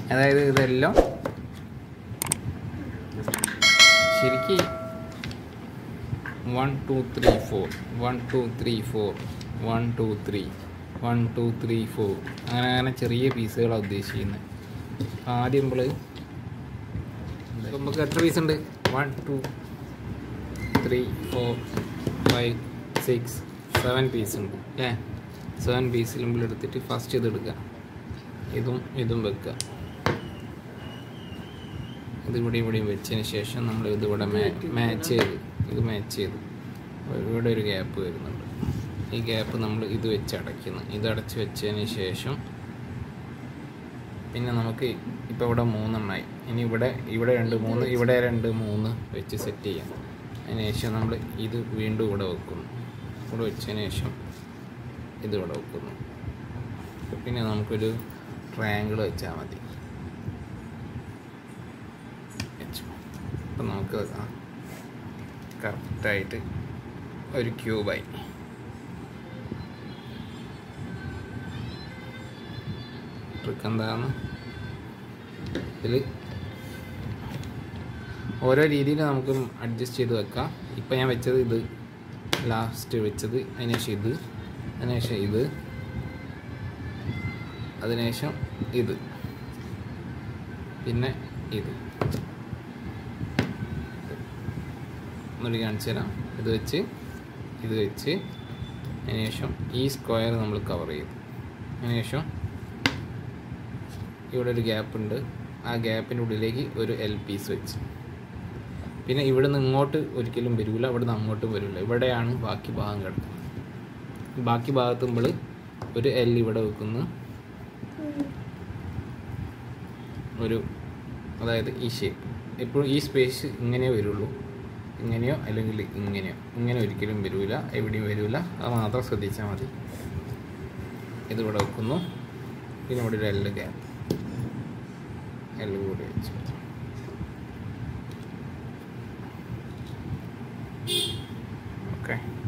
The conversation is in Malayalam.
അതായത് ഇതെല്ലാം ശരിക്ക് one two three four one two three four one two three one two three four അങ്ങനെ അങ്ങനെ ചെറിയ പീസുകളാണ് ഉദ്ദേശിക്കുന്നത് ആദ്യം നമ്മൾ നമുക്ക് എത്ര പീസ് ഉണ്ട് one two three four five six seven piece ഉണ്ട് ഏ സെവൻ പീസിൽ നമ്മൾ എടുത്തിട്ട് ഫസ്റ്റ് ഇത് എടുക്കുക ഇതും ഇതും വെക്കുക ഇത് ഇവിടെ ഇവിടെയും വെച്ചതിന് ശേഷം നമ്മൾ ഇത് ഇവിടെ മാച്ച് ചെയ്ത് ഇത് മാച്ച് ചെയ്തു ഇവിടെ ഒരു ഗ്യാപ്പ് വരുന്നുണ്ട് ഈ ഗ്യാപ്പ് നമ്മൾ ഇത് വെച്ച് അടയ്ക്കുന്നു ഇത് അടച്ച് വെച്ചതിന് ശേഷം പിന്നെ നമുക്ക് ഇപ്പോൾ ഇവിടെ മൂന്നെണ്ണമായി ഇനി ഇവിടെ ഇവിടെ രണ്ട് മൂന്ന് ഇവിടെ രണ്ട് മൂന്ന് വെച്ച് സെറ്റ് ചെയ്യാം അതിന് ശേഷം നമ്മൾ ഇത് വീണ്ടും ഇവിടെ വെക്കുന്നു ഇവിടെ വെച്ചതിന് ശേഷം ഇത് ഇവിടെ വെക്കുന്നു പിന്നെ നമുക്കൊരു ട്രയാങ്കിൾ വെച്ചാൽ മതി വെച്ചു അപ്പം നമുക്ക് കറക്റ്റായിട്ട് ഒരു ക്യൂബായി ട്രിക്ക് എന്താണ് ഇതിൽ ഓരോ രീതിയിൽ നമുക്ക് അഡ്ജസ്റ്റ് ചെയ്ത് വെക്കാം ഇപ്പം ഞാൻ വെച്ചത് ഇത് ലാസ്റ്റ് വെച്ചത് അതിനുശേഷം ഇത് അതിനുശേഷം ഇത് അതിനുശേഷം ഇത് പിന്നെ ഇത് ഒന്നുകൂടി കാണിച്ചു തരാം ഇത് വെച്ച് ഇത് വെച്ച് അതിനുശേഷം ഈ സ്ക്വയർ നമ്മൾ കവർ ചെയ്തു അതിനുശേഷം ഇവിടെ ഒരു ഗ്യാപ്പ് ഉണ്ട് ആ ഗ്യാപ്പിൻ്റെ ഉള്ളിലേക്ക് ഒരു എൽ പീസ് വെച്ച് പിന്നെ ഇവിടെ നിന്ന് ഇങ്ങോട്ട് ഒരിക്കലും വരില്ല ഇവിടെ നിന്ന് അങ്ങോട്ടും വരില്ല ഇവിടെയാണ് ബാക്കി ഭാഗം കിടക്കുന്നത് ബാക്കി ഭാഗത്ത് നമ്മൾ ഒരു എൽ ഇവിടെ വെക്കുന്നു ഒരു അതായത് ഈ ഷേപ്പ് എപ്പോഴും ഈ സ്പേസ് ഇങ്ങനെ വരുള്ളൂ ഇങ്ങനെയോ അല്ലെങ്കിൽ ഇങ്ങനെയോ ഇങ്ങനെ ഒരിക്കലും വരില്ല എവിടെയും വരില്ല അത് മാത്രം ശ്രദ്ധിച്ചാൽ മതി ഇതിവിടെ വെക്കുന്നു പിന്നെ ഇവിടെ ഒരു എല്ല് ഗ്യാപ്പ് എല്ല് കൂടി വെച്ചു ഓക്കെ